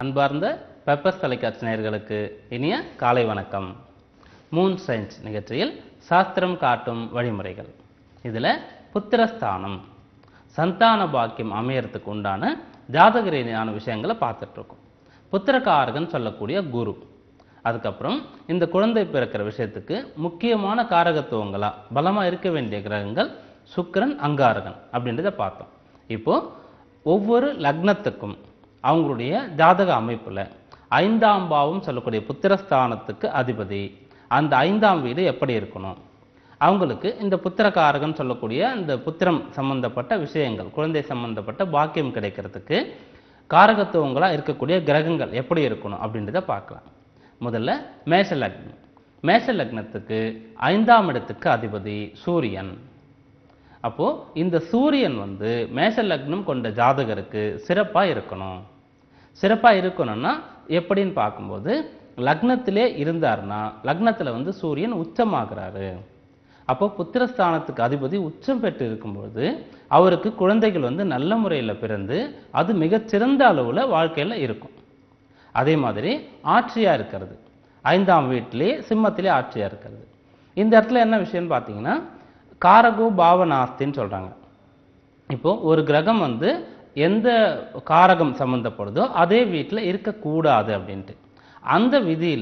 அன்பார்ந்த பெப்பர்ஸ் தொலைக்காட்சி நேயர்களுக்கு இனிய காலை வணக்கம் மூன் சயின்ஸ் நிகழ்ச்சியில் சாஸ்திரம் காட்டும் வழிமுறைகள் இதில் புத்திரஸ்தானம் சந்தான பாக்கியம் அமையறதுக்கு உண்டான ஜாதக ரீதியான விஷயங்களை பார்த்துட்டு இருக்கோம் புத்திரகாரகன் சொல்லக்கூடிய குரு அதுக்கப்புறம் இந்த குழந்தை பிறக்கிற விஷயத்துக்கு முக்கியமான காரகத்துவங்களா பலமா இருக்க வேண்டிய கிரகங்கள் சுக்கிரன் அங்காரகன் அப்படின்றத பார்த்தோம் இப்போ ஒவ்வொரு லக்னத்துக்கும் அவங்களுடைய ஜாதக அமைப்புல ஐந்தாம் பாவம் சொல்லக்கூடிய புத்திரஸ்தானத்துக்கு அதிபதி அந்த ஐந்தாம் வீடு எப்படி இருக்கணும் அவங்களுக்கு இந்த புத்திரகாரகன் சொல்லக்கூடிய இந்த புத்திரம் சம்பந்தப்பட்ட விஷயங்கள் குழந்தை சம்பந்தப்பட்ட பாக்கியம் கிடைக்கிறதுக்கு காரகத்துவங்களா இருக்கக்கூடிய கிரகங்கள் எப்படி இருக்கணும் அப்படின்றத பார்க்கலாம் முதல்ல மேஷ லக்னம் மேஷ லக்னத்துக்கு ஐந்தாம் இடத்துக்கு அதிபதி சூரியன் அப்போ இந்த சூரியன் வந்து மேஷ லக்னம் கொண்ட ஜாதகருக்கு சிறப்பா இருக்கணும் சிறப்பா இருக்கணும்னா எப்படின்னு பார்க்கும்போது லக்னத்திலே இருந்தாருன்னா லக்னத்துல வந்து சூரியன் உச்சமாகிறாரு அப்போ புத்திரஸ்தானத்துக்கு அதிபதி உச்சம் பெற்று இருக்கும்பொழுது அவருக்கு குழந்தைகள் வந்து நல்ல முறையில பிறந்து அது மிகச்சிறந்த அளவுல வாழ்க்கையில இருக்கும் அதே மாதிரி ஆட்சியா இருக்கிறது ஐந்தாம் வீட்டிலே சிம்மத்திலே ஆட்சியா இருக்கிறது இந்த இடத்துல என்ன விஷயம்னு பார்த்தீங்கன்னா காரகோ பாவனாஸ்தின்னு சொல்றாங்க இப்போ ஒரு கிரகம் வந்து எந்த காரகம் சம்பந்தப்படுதோ அதே வீட்டில் இருக்கக்கூடாது அப்படின்ட்டு அந்த விதியில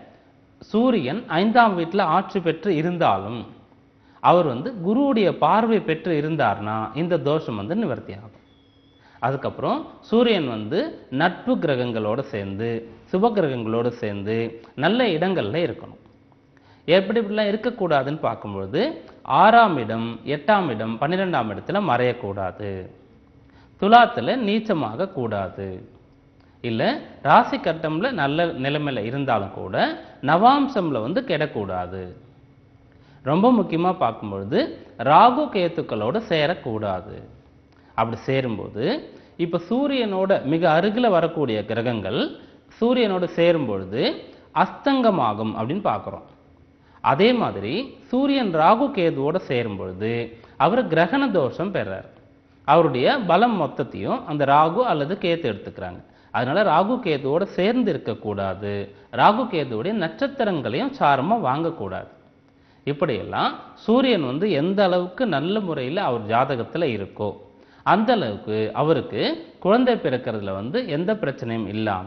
சூரியன் ஐந்தாம் வீட்டில் ஆட்சி பெற்று இருந்தாலும் அவர் வந்து குருவுடைய பார்வை பெற்று இருந்தார்னா இந்த தோஷம் வந்து நிவர்த்தி ஆகும் அதுக்கப்புறம் சூரியன் வந்து நட்பு கிரகங்களோட சேர்ந்து சுப கிரகங்களோடு சேர்ந்து நல்ல இடங்கள்ல இருக்கணும் எப்படி இப்படிலாம் இருக்கக்கூடாதுன்னு பார்க்கும்பொழுது ஆறாம் இடம் எட்டாம் இடம் பன்னிரெண்டாம் இடத்துல மறையக்கூடாது துலாத்துல நீச்சமாக கூடாது இல்ல ராசி கட்டம்ல நல்ல நிலைமையில இருந்தாலும் கூட நவாம்சம்ல வந்து கெடக்கூடாது ரொம்ப முக்கியமா பார்க்கும்பொழுது ராகு கேத்துக்களோட சேரக்கூடாது அப்படி சேரும்போது இப்ப சூரியனோட மிக அருகில வரக்கூடிய கிரகங்கள் சூரியனோட சேரும் பொழுது அஸ்தங்கமாகும் அப்படின்னு பார்க்குறோம் அதே மாதிரி சூரியன் ராகு கேதுவோட சேரும் பொழுது அவர் கிரகண தோஷம் பெறார் அவருடைய பலம் மொத்தத்தையும் அந்த ராகு அல்லது கேத்து எடுத்துக்கிறாங்க அதனால ராகு கேதுவோட சேர்ந்து இருக்கக்கூடாது ராகு கேதுவுடைய நட்சத்திரங்களையும் சாரமா வாங்கக்கூடாது இப்படியெல்லாம் சூரியன் வந்து எந்த அளவுக்கு நல்ல முறையில் அவர் ஜாதகத்துல இருக்கோ அந்த அளவுக்கு அவருக்கு குழந்தை பிறக்கிறதுல வந்து எந்த பிரச்சனையும் இல்லாம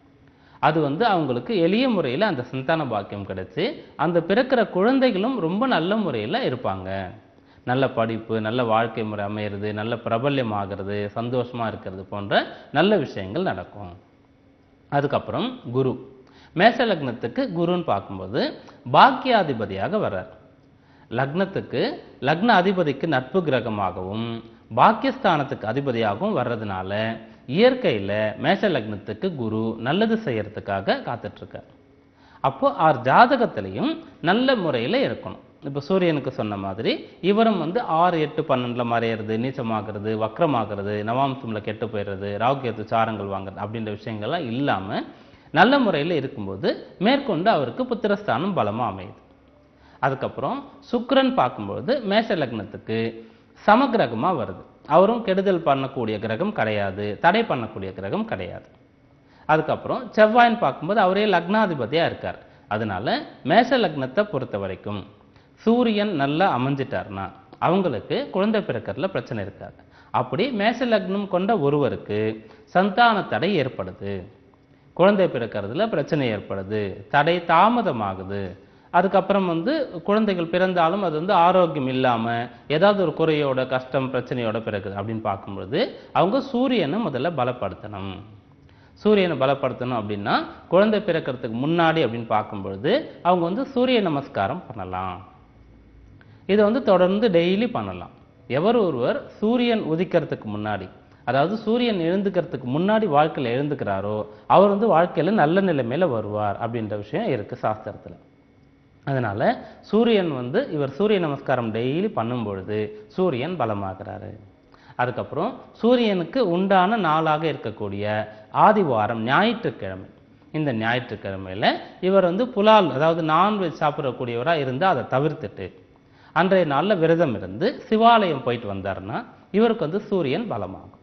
அது வந்து அவங்களுக்கு எளிய முறையில் அந்த சந்தான பாக்கியம் கிடைச்சு அந்த பிறக்கிற குழந்தைகளும் ரொம்ப நல்ல முறையில் இருப்பாங்க நல்ல படிப்பு நல்ல வாழ்க்கை முறை அமையிறது நல்ல பிரபல்யம் ஆகிறது சந்தோஷமா இருக்கிறது போன்ற நல்ல விஷயங்கள் நடக்கும் அதுக்கப்புறம் குரு மேஷ லக்னத்துக்கு குருன்னு பார்க்கும்போது பாக்கியாதிபதியாக வர்றார் லக்னத்துக்கு லக்ன அதிபதிக்கு நட்பு கிரகமாகவும் பாக்கியஸ்தானத்துக்கு அதிபதியாகவும் வர்றதுனால இயற்கையில மேஷ லக்னத்துக்கு குரு நல்லது செய்யறதுக்காக காத்துட்டு இருக்கார் அப்போ ஆர் ஜாதகத்திலையும் நல்ல முறையில இருக்கணும் இப்போ சூரியனுக்கு சொன்ன மாதிரி இவரும் வந்து ஆறு எட்டு பன்னெண்டுல மறையிறது நீச்சமாகிறது வக்ரமாகிறது நவாம்சம்ல கெட்டு போயிடுறது ராகுகேத்து சாரங்கள் வாங்குறது அப்படின்ற விஷயங்கள்லாம் இல்லாம நல்ல முறையில் இருக்கும்போது மேற்கொண்டு அவருக்கு புத்திரஸ்தானம் பலமா அமையுது அதுக்கப்புறம் சுக்கிரன் பார்க்கும்போது மேஷ லக்னத்துக்கு சமகிரகமா வருது அவரும் கெடுதல் பண்ணக்கூடிய கிரகம் கிடையாது தடை பண்ணக்கூடிய கிரகம் கிடையாது அதுக்கப்புறம் செவ்வாய்ன்னு பார்க்கும்போது அவரே லக்னாதிபதியா இருக்கார் அதனால மேஷ லக்னத்தை பொறுத்த வரைக்கும் சூரியன் நல்லா அமைஞ்சிட்டார்னா அவங்களுக்கு குழந்தை பிறக்கறதுல பிரச்சனை இருக்காது அப்படி மேஷ லக்னம் கொண்ட ஒருவருக்கு சந்தான தடை ஏற்படுது குழந்தை பிறக்கிறதுல பிரச்சனை ஏற்படுது தடை தாமதமாகுது அதுக்கப்புறம் வந்து குழந்தைகள் பிறந்தாலும் அது வந்து ஆரோக்கியம் இல்லாம ஏதாவது ஒரு குறையோட கஷ்டம் பிரச்சனையோட பிறகுது அப்படின்னு பார்க்கும்பொழுது அவங்க சூரியனை முதல்ல பலப்படுத்தணும் சூரியனை பலப்படுத்தணும் அப்படின்னா குழந்தை பிறக்கிறதுக்கு முன்னாடி அப்படின்னு பார்க்கும்பொழுது அவங்க வந்து சூரிய நமஸ்காரம் பண்ணலாம் இதை வந்து தொடர்ந்து டெய்லி பண்ணலாம் எவர் ஒருவர் சூரியன் உதிக்கிறதுக்கு முன்னாடி அதாவது சூரியன் எழுந்துக்கிறதுக்கு முன்னாடி வாழ்க்கையில் எழுந்துக்கிறாரோ அவர் வந்து வாழ்க்கையில நல்ல நிலைமையில வருவார் அப்படின்ற விஷயம் இருக்கு சாஸ்திரத்துல அதனால சூரியன் வந்து இவர் சூரிய நமஸ்காரம் டெய்லி பண்ணும் பொழுது சூரியன் பலமாகிறாரு அதுக்கப்புறம் சூரியனுக்கு உண்டான நாளாக இருக்கக்கூடிய ஆதிவாரம் ஞாயிற்றுக்கிழமை இந்த ஞாயிற்றுக்கிழமையில இவர் வந்து புலால் அதாவது நான்வெஜ் சாப்பிடக்கூடியவரா இருந்து அதை தவிர்த்துட்டு அன்றைய நாள்ல விரதம் இருந்து சிவாலயம் போயிட்டு வந்தாருன்னா இவருக்கு வந்து சூரியன் பலமாகும்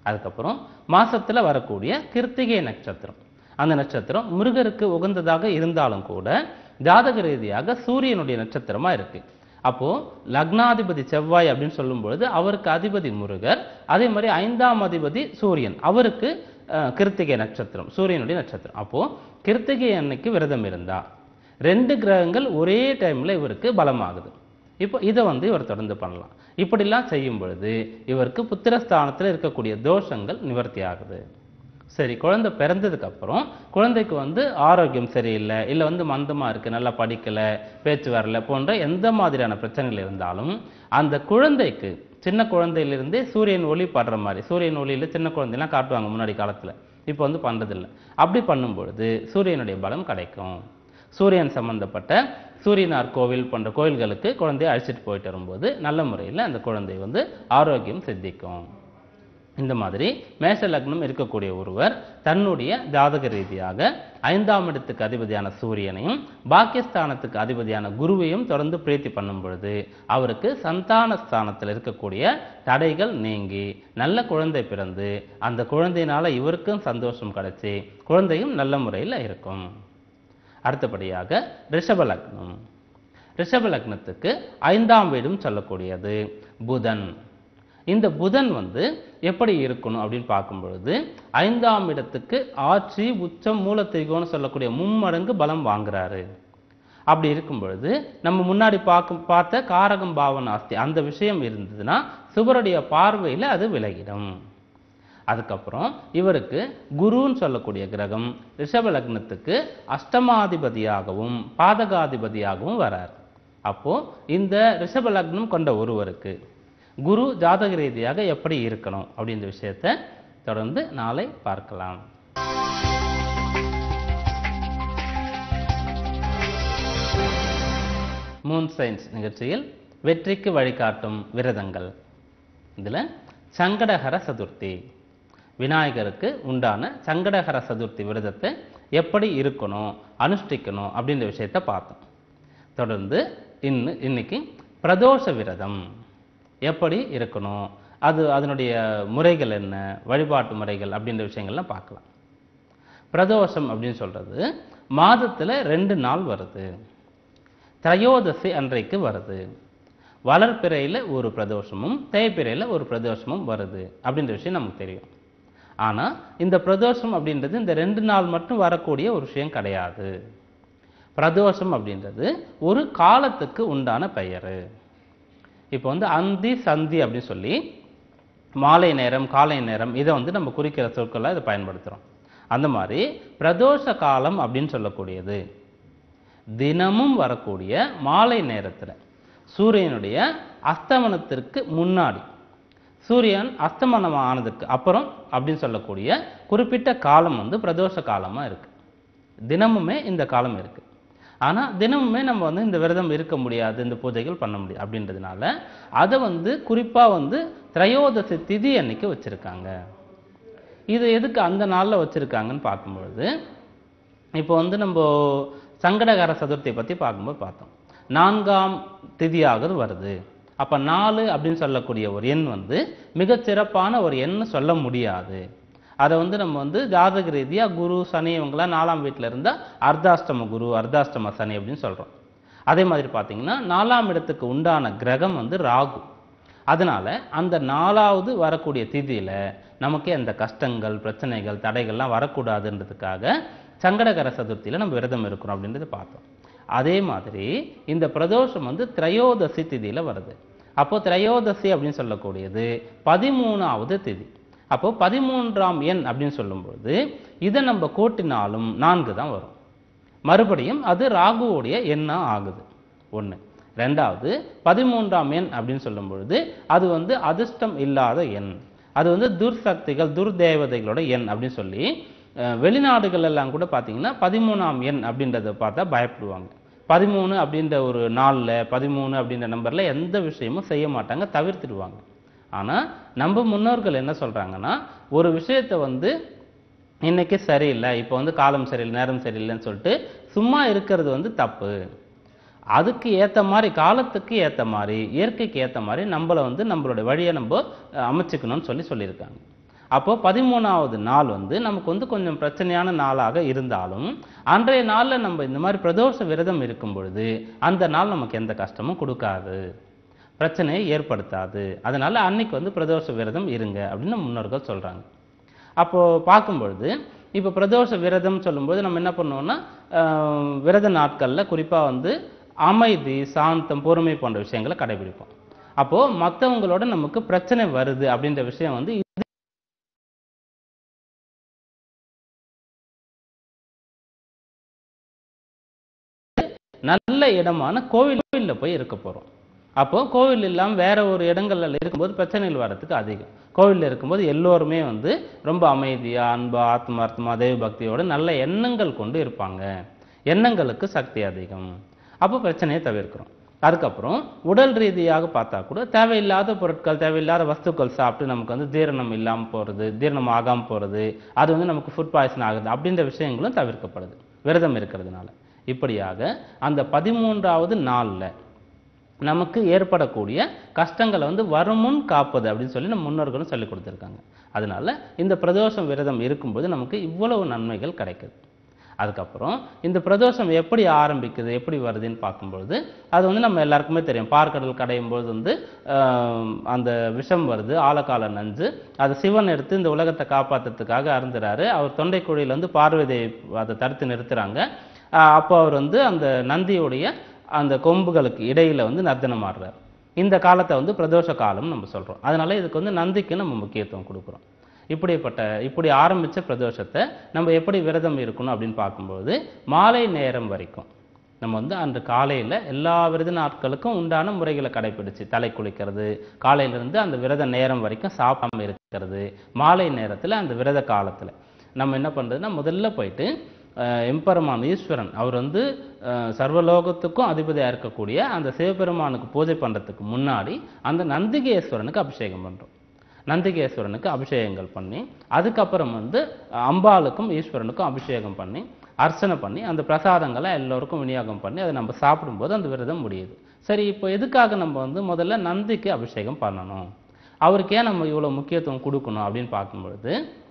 அதுக்கப்புறம் மாசத்துல வரக்கூடிய கிருத்திகை நட்சத்திரம் அந்த நட்சத்திரம் முருகருக்கு உகந்ததாக இருந்தாலும் கூட ஜாதக ரீதியாக சூரியனுடைய நட்சத்திரமா இருக்கு அப்போ லக்னாதிபதி செவ்வாய் அப்படின்னு சொல்லும் பொழுது அவருக்கு அதிபதி முருகர் அதே மாதிரி ஐந்தாம் அதிபதி சூரியன் அவருக்கு அஹ், கிருத்திகை நட்சத்திரம் சூரியனுடைய நட்சத்திரம் அப்போ கிருத்திகை அன்னைக்கு விரதம் இருந்தா ரெண்டு கிரகங்கள் ஒரே டைம்ல இவருக்கு பலமாகுது இப்போ இதை வந்து இவர் தொடர்ந்து பண்ணலாம் இப்படிலாம் செய்யும் பொழுது இவருக்கு புத்திரஸ்தானத்தில் இருக்கக்கூடிய தோஷங்கள் நிவர்த்தி ஆகுது சரி குழந்தை பிறந்ததுக்கு அப்புறம் குழந்தைக்கு வந்து ஆரோக்கியம் சரியில்லை இல்லை வந்து மந்தமா இருக்கு நல்லா படிக்கல பேச்சு வரல போன்ற எந்த மாதிரியான பிரச்சனைகள் இருந்தாலும் அந்த குழந்தைக்கு சின்ன குழந்தையிலிருந்தே சூரியன் ஒளி படுற மாதிரி சூரியன் ஒளியில சின்ன குழந்தைலாம் காட்டுவாங்க முன்னாடி காலத்துல இப்போ வந்து பண்றதில்லை அப்படி பண்ணும் பொழுது சூரியனுடைய பலம் கிடைக்கும் சூரியன் சம்பந்தப்பட்ட சூரியனார் கோவில் போன்ற கோயில்களுக்கு குழந்தையை அழைச்சிட்டு போயிட்டு வரும்போது நல்ல முறையில் அந்த குழந்தை வந்து ஆரோக்கியம் சித்திக்கும் இந்த மாதிரி மேஷ லக்னம் இருக்கக்கூடிய ஒருவர் தன்னுடைய ஜாதக ரீதியாக ஐந்தாம் இடத்துக்கு அதிபதியான சூரியனையும் பாக்கியஸ்தானத்துக்கு அதிபதியான குருவையும் தொடர்ந்து பிரீத்தி பண்ணும் பொழுது அவருக்கு சந்தான ஸ்தானத்தில் இருக்கக்கூடிய தடைகள் நீங்கி நல்ல குழந்தை பிறந்து அந்த குழந்தையினால இவருக்கும் சந்தோஷம் கிடைச்சி குழந்தையும் நல்ல முறையில் இருக்கும் அடுத்தபடியாக ரிஷப லக்னம் ரிஷப லக்னத்துக்கு ஐந்தாம் வீடும் சொல்லக்கூடியது புதன் இந்த புதன் வந்து எப்படி இருக்கணும் அப்படின்னு பார்க்கும் பொழுது ஐந்தாம் இடத்துக்கு ஆட்சி உச்சம் மூலத்திரிகோன்னு சொல்லக்கூடிய மும்மடங்கு பலம் வாங்குறாரு அப்படி இருக்கும் பொழுது நம்ம முன்னாடி பார்க்கும் பார்த்த காரகம் பாவன் ஆஸ்தி அந்த விஷயம் இருந்ததுன்னா சுவருடைய பார்வையில அது விலகிடும் அதுக்கப்புறம் இவருக்கு குருன்னு சொல்லக்கூடிய கிரகம் ரிஷப லக்னத்துக்கு அஷ்டமாதிபதியாகவும் பாதகாதிபதியாகவும் வரார் அப்போ இந்த ரிஷப லக்னம் கொண்ட ஒருவருக்கு குரு ஜாதக ரீதியாக எப்படி இருக்கணும் அப்படின்ற விஷயத்தை தொடர்ந்து நாளை பார்க்கலாம் மூன் சயின்ஸ் நிகழ்ச்சியில் வெற்றிக்கு வழிகாட்டும் விரதங்கள் இதுல சங்கடஹர சதுர்த்தி விநாயகருக்கு உண்டான சங்கடஹர சதுர்த்தி விரதத்தை எப்படி இருக்கணும் அனுஷ்டிக்கணும் அப்படின்ற விஷயத்தை பார்த்தோம் தொடர்ந்து இன்னு இன்னைக்கு பிரதோஷ விரதம் எப்படி இருக்கணும் அது அதனுடைய முறைகள் என்ன வழிபாட்டு முறைகள் அப்படின்ற விஷயங்கள்லாம் பார்க்கலாம் பிரதோஷம் அப்படின்னு சொல்றது மாதத்துல ரெண்டு நாள் வருது திரையோதசி அன்றைக்கு வருது வளர்பிறையில் ஒரு பிரதோஷமும் தேய்பிறையில் ஒரு பிரதோஷமும் வருது அப்படின்ற விஷயம் நமக்கு தெரியும் ஆனா இந்த பிரதோஷம் அப்படின்றது இந்த ரெண்டு நாள் மட்டும் வரக்கூடிய ஒரு விஷயம் கிடையாது பிரதோஷம் அப்படின்றது ஒரு காலத்துக்கு உண்டான பெயர் இப்போ வந்து அந்தி சந்தி அப்படின்னு சொல்லி மாலை நேரம் காலை நேரம் இதை வந்து நம்ம குறிக்கிற சொற்களை இதை பயன்படுத்துறோம் அந்த மாதிரி பிரதோஷ காலம் அப்படின்னு சொல்லக்கூடியது தினமும் வரக்கூடிய மாலை நேரத்துல சூரியனுடைய அஸ்தமனத்திற்கு முன்னாடி சூரியன் அஸ்தமனம் ஆனதுக்கு அப்புறம் அப்படின்னு சொல்லக்கூடிய குறிப்பிட்ட காலம் வந்து பிரதோஷ காலமா இருக்கு தினமுமே இந்த காலம் இருக்கு ஆனா தினமுமே நம்ம வந்து இந்த விரதம் இருக்க முடியாது இந்த பூஜைகள் பண்ண முடியாது அப்படின்றதுனால அதை வந்து குறிப்பா வந்து திரையோதசி திதி அன்னைக்கு வச்சிருக்காங்க இது எதுக்கு அந்த நாள்ல வச்சிருக்காங்கன்னு பார்க்கும்பொழுது இப்போ வந்து நம்ம சங்கடகர சதுர்த்தியை பத்தி பார்க்கும்போது பார்த்தோம் நான்காம் திதியாகிறது வருது அப்ப நாலு அப்படின்னு சொல்லக்கூடிய ஒரு எண் வந்து மிகச் சிறப்பான ஒரு எண்ணு சொல்ல முடியாது அதை வந்து நம்ம வந்து ஜாதக ரீதியா குரு சனி இவங்கெல்லாம் நாலாம் வீட்டுல இருந்தா அர்த்தாஷ்டம குரு அர்த்தாஷ்டம சனி அப்படின்னு சொல்றோம் அதே மாதிரி பார்த்தீங்கன்னா நாலாம் இடத்துக்கு உண்டான கிரகம் வந்து ராகு அதனால அந்த நாலாவது வரக்கூடிய திதியில நமக்கு அந்த கஷ்டங்கள் பிரச்சனைகள் தடைகள்லாம் வரக்கூடாதுன்றதுக்காக சங்கடகர சதுர்த்தியில நம்ம விரதம் இருக்கிறோம் அப்படின்றத பார்த்தோம் அதே மாதிரி இந்த பிரதோஷம் வந்து திரையோதசி திதியில வருது அப்போ திரையோதசி அப்படின்னு சொல்லக்கூடியது பதிமூணாவது திதி அப்போ பதிமூன்றாம் எண் அப்படின்னு சொல்லும்போது இதை நம்ம கூட்டினாலும் நான்கு தான் வரும் மறுபடியும் அது ராகுவோடைய எண்ணா ஆகுது ஒண்ணு ரெண்டாவது பதிமூன்றாம் எண் அப்படின்னு சொல்லும் பொழுது அது வந்து அதிர்ஷ்டம் இல்லாத எண் அது வந்து துர்சக்திகள் துர்தேவதைகளோட எண் அப்படின்னு சொல்லி அஹ், வெளிநாடுகள் எல்லாம் கூட பார்த்தீங்கன்னா பதிமூணாம் எண் அப்படின்றத பார்த்தா பயப்படுவாங்க பதிமூணு அப்படின்ற ஒரு நாளில் பதிமூணு அப்படின்ற நம்பர்ல எந்த விஷயமும் செய்ய மாட்டாங்க தவிர்த்துடுவாங்க ஆனா நம்ம முன்னோர்கள் என்ன சொல்றாங்கன்னா ஒரு விஷயத்தை வந்து இன்னைக்கு சரியில்லை இப்போ வந்து காலம் சரியில்லை நேரம் சரியில்லைன்னு சொல்லிட்டு சும்மா இருக்கிறது வந்து தப்பு அதுக்கு ஏத்த மாதிரி காலத்துக்கு ஏத்த மாதிரி இயற்கைக்கு ஏத்த மாதிரி நம்மளை வந்து நம்மளுடைய வழியை நம்ம அஹ், அமைச்சுக்கணும்னு சொல்லி சொல்லியிருக்காங்க அப்போ பதிமூணாவது நாள் வந்து நமக்கு வந்து கொஞ்சம் பிரச்சனையான நாளாக இருந்தாலும் அன்றைய நாள்ல நம்ம இந்த மாதிரி பிரதோஷ விரதம் இருக்கும் பொழுது அந்த நாள் நமக்கு எந்த கஷ்டமும் கொடுக்காது பிரச்சனையை ஏற்படுத்தாது அதனால அன்னைக்கு வந்து பிரதோஷ விரதம் இருங்க அப்படின்னு முன்னோர்கள் சொல்றாங்க அப்போ பார்க்கும்பொழுது இப்போ பிரதோஷ விரதம் சொல்லும்போது நம்ம என்ன பண்ணுவோம்னா ஆஹ், விரத நாட்கள்ல குறிப்பா வந்து அமைதி சாந்தம் பொறுமை போன்ற விஷயங்களை கடைபிடிப்போம் அப்போ மற்றவங்களோட நமக்கு பிரச்சனை வருது அப்படின்ற விஷயம் வந்து நல்ல இடமான கோவில் கோவில்ல போய் இருக்க போறோம் அப்போ கோவில் இல்லாம வேற ஒரு இடங்கள்ல இருக்கும்போது பிரச்சனைகள் வர்றதுக்கு அதிகம் கோவில்ல இருக்கும்போது எல்லோருமே வந்து ரொம்ப அமைதியா அன்பா ஆத்மார்த்தமா தெய்வ பக்தியோட நல்ல எண்ணங்கள் கொண்டு இருப்பாங்க எண்ணங்களுக்கு சக்தி அதிகம் அப்போ பிரச்சனையை தவிர்க்கிறோம் அதுக்கப்புறம் உடல் ரீதியாக பார்த்தா கூட தேவையில்லாத பொருட்கள் தேவையில்லாத வஸ்துக்கள் சாப்பிட்டு நமக்கு வந்து ஜீரணம் இல்லாம போறது ஜீரணம் ஆகாம போறது அது வந்து நமக்கு ஃபுட் பாய்சன் ஆகுது அப்படின்ற விஷயங்களும் தவிர்க்கப்படுது விரதம் இருக்கிறதுனால இப்படியாக அந்த பதிமூன்றாவது நாள்ல நமக்கு ஏற்படக்கூடிய கஷ்டங்களை வந்து வருமுன் காப்பது அப்படின்னு சொல்லி நம்ம முன்னோர்களும் சொல்லி கொடுத்துருக்காங்க அதனால இந்த பிரதோஷம் விரதம் இருக்கும்போது நமக்கு இவ்வளவு நன்மைகள் கிடைக்குது அதுக்கப்புறம் இந்த பிரதோஷம் எப்படி ஆரம்பிக்குது எப்படி வருதுன்னு பார்க்கும்பொழுது அது வந்து நம்ம எல்லாருக்குமே தெரியும் பார்க்கடல் கடையும் பொழுது வந்து ஆஹ், அந்த விஷம் வருது ஆழக்கால நஞ்சு அது சிவன் எடுத்து இந்த உலகத்தை காப்பாத்துறதுக்காக அருந்துறாரு அவர் தொண்டை குழியில வந்து பார்வதியை அதை தடுத்து நிறுத்துறாங்க ஆஹ் அப்போ அவர் வந்து அந்த நந்தியுடைய அந்த கொம்புகளுக்கு இடையில வந்து நர்த்தனம் ஆடுறார் இந்த காலத்தை வந்து பிரதோஷ காலம் நம்ம சொல்றோம் அதனால இதுக்கு வந்து நந்திக்கு நம்ம முக்கியத்துவம் கொடுக்குறோம் இப்படிப்பட்ட இப்படி ஆரம்பிச்ச பிரதோஷத்தை நம்ம எப்படி விரதம் இருக்கணும் அப்படின்னு பார்க்கும்போது மாலை நேரம் வரைக்கும் நம்ம வந்து அன்று காலையில எல்லா விரத நாட்களுக்கும் உண்டான முறைகளை கடைபிடிச்சு தலை குளிக்கிறது காலையில இருந்து அந்த விரத நேரம் வரைக்கும் சாப்பிடாம இருக்கிறது மாலை நேரத்துல அந்த விரத காலத்துல நம்ம என்ன பண்றதுன்னா முதல்ல போயிட்டு அஹ், எம்பெருமான் ஈஸ்வரன் அவர் வந்து அஹ், சர்வலோகத்துக்கும் அதிபதியா இருக்கக்கூடிய அந்த சிவபெருமானுக்கு பூஜை பண்றதுக்கு முன்னாடி அந்த நந்திகேஸ்வரனுக்கு அபிஷேகம் பண்றோம் நந்திகேஸ்வரனுக்கு அபிஷேகங்கள் பண்ணி அதுக்கப்புறம் வந்து அம்பாளுக்கும் ஈஸ்வரனுக்கும் அபிஷேகம் பண்ணி அர்ச்சனை பண்ணி அந்த பிரசாதங்களை எல்லோருக்கும் விநியோகம் பண்ணி அதை நம்ம சாப்பிடும்போது அந்த விரதம் முடியுது சரி இப்போ எதுக்காக நம்ம வந்து முதல்ல நந்திக்கு அபிஷேகம் பண்ணணும் அவருக்கு ஏன் நம்ம இவ்வளவு முக்கியத்துவம் கொடுக்கணும் அப்படின்னு பார்க்கும்பொழுது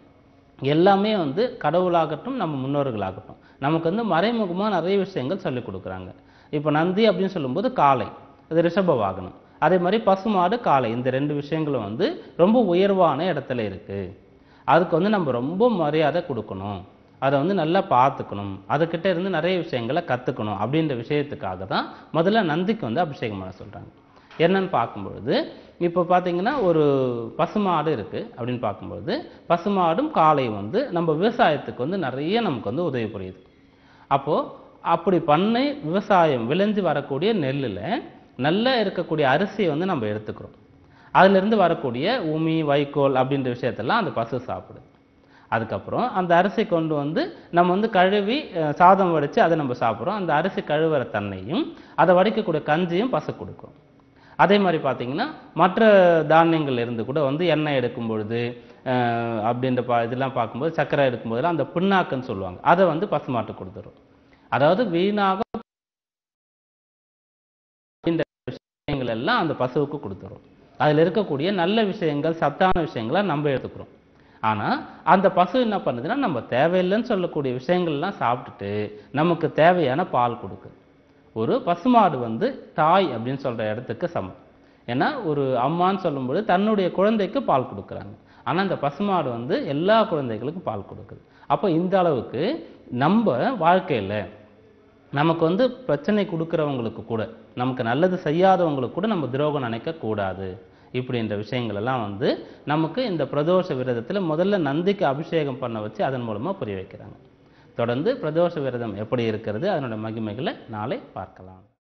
எல்லாமே வந்து கடவுளாகட்டும் நம்ம முன்னோர்களாகட்டும் நமக்கு வந்து மறைமுகமா நிறைய விஷயங்கள் சொல்லி கொடுக்குறாங்க இப்போ நந்தி அப்படின்னு சொல்லும்போது காளை அது ரிஷப வாகனம் அதே மாதிரி பசுமாடு காளை இந்த ரெண்டு விஷயங்களும் வந்து ரொம்ப உயர்வான இடத்துல இருக்கு அதுக்கு வந்து நம்ம ரொம்ப மரியாதை கொடுக்கணும் அதை வந்து நல்லா பார்த்துக்கணும் அதுக்கிட்ட இருந்து நிறைய விஷயங்களை கத்துக்கணும் அப்படின்ற விஷயத்துக்காக தான் முதல்ல நந்திக்கு வந்து அபிஷேகம் பண்ண சொல்றாங்க என்னன்னு பார்க்கும்பொழுது இப்போ பார்த்தீங்கன்னா ஒரு பசுமாடு இருக்கு அப்படின்னு பார்க்கும்பொழுது பசுமாடும் காளையும் வந்து நம்ம விவசாயத்துக்கு வந்து நிறைய நமக்கு வந்து உதவி புரியுது அப்போ அப்படி பண்ணி விவசாயம் விளைஞ்சு வரக்கூடிய நெல்லுல நல்லா இருக்கக்கூடிய அரிசியை வந்து நம்ம எடுத்துக்கிறோம் அதுல இருந்து வரக்கூடிய உமி வைக்கோல் அப்படின்ற விஷயத்தெல்லாம் அந்த பசு சாப்பிடுது அதுக்கப்புறம் அந்த அரிசி கொண்டு வந்து நம்ம வந்து கழுவி அஹ், சாதம் வடிச்சு அதை நம்ம சாப்பிட்றோம் அந்த அரிசி கழுவுற தன்னையும் அதை வடிக்கக்கூடிய கஞ்சியும் பசு கொடுக்கும் அதே மாதிரி பார்த்தீங்கன்னா மற்ற தானியங்கள் இருந்து கூட வந்து எண்ணெய் எடுக்கும் பொழுது அஹ், அப்படின்ற பா இதெல்லாம் பார்க்கும்போது சர்க்கரை எடுக்கும்போதெல்லாம் அந்த பிண்ணாக்குன்னு சொல்லுவாங்க அதை வந்து பசுமாட்டு கொடுத்துரும் அதாவது வீணாக இந்த விஷயங்கள் எல்லாம் அந்த பசுவுக்கு கொடுத்துரும் அதுல இருக்கக்கூடிய நல்ல விஷயங்கள் சத்தான விஷயங்களை நம்ம எடுத்துக்கிறோம் ஆனா அந்த பசு என்ன பண்ணுதுன்னா நம்ம தேவையில்லைன்னு சொல்லக்கூடிய விஷயங்கள்லாம் சாப்பிட்டுட்டு நமக்கு தேவையான பால் கொடுக்குது ஒரு பசுமாடு வந்து தாய் அப்படின்னு சொல்ற இடத்துக்கு சமம் ஏன்னா ஒரு அம்மான்னு சொல்லும்போது தன்னுடைய குழந்தைக்கு பால் கொடுக்குறாங்க ஆனா அந்த பசுமாடு வந்து எல்லா குழந்தைகளுக்கும் பால் கொடுக்குது அப்போ இந்த அளவுக்கு நம்ம வாழ்க்கையில நமக்கு வந்து பிரச்சனை கொடுக்குறவங்களுக்கு கூட நமக்கு நல்லது செய்யாதவங்களுக்கு கூட நம்ம துரோகம் நினைக்க கூடாது இப்படின்ற விஷயங்கள் எல்லாம் வந்து நமக்கு இந்த பிரதோஷ விரதத்துல முதல்ல நந்திக்கு அபிஷேகம் பண்ண வச்சு அதன் மூலமா புரிய வைக்கிறாங்க தொடர்ந்து பிரதோஷ விரதம் எப்படி இருக்கிறது அதனோட மகிமைகளை நாளை பார்க்கலாம்